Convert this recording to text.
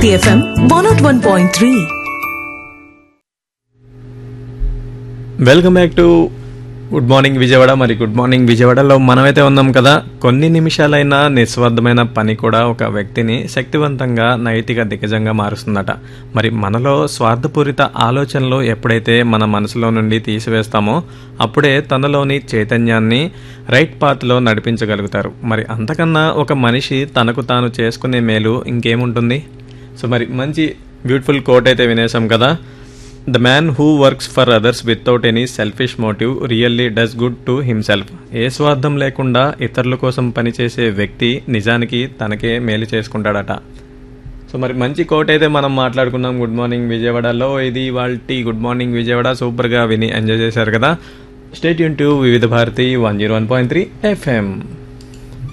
Bharati FM one not one point three welcome back to good morning Vijayawada మరి good morning విజయవాడలో మనమైతే ఉన్నాం కదా కొన్ని నిమిషాలైనా నిస్వార్థమైన పని కూడా ఒక వ్యక్తిని శక్తివంతంగా నైతిక దిగ్గజంగా మారుస్తుందట మరి మనలో స్వార్థపూరిత ఆలోచనలు ఎప్పుడైతే మన మనసులో నుండి తీసివేస్తామో అప్పుడే తనలోని చైతన్యాన్ని రైట్ పాత్లో నడిపించగలుగుతారు మరి అంతకన్నా ఒక మనిషి తనకు తాను చేసుకునే మేలు ఇంకేముంటుంది సో మరి మంచి బ్యూటిఫుల్ కోట్ అయితే వినేసాం కదా the man who works for others without any selfish motive really does good to himself ఏ స్వార్థం లేకుండా ఇతరుల కోసం పనిచేసే వ్యక్తి నిజానికి తనకే మేలు చేసుకుంటాడట సో మరి మంచి కోట్ అయితే మనం మాట్లాడుకున్నాం గుడ్ మార్నింగ్ విజయవాడలో ఇది వాళ్ళ గుడ్ మార్నింగ్ విజయవాడ సూపర్గా విని ఎంజాయ్ చేశారు కదా స్టేట్ యూన్ to Vividh Bharati one zero one point three FM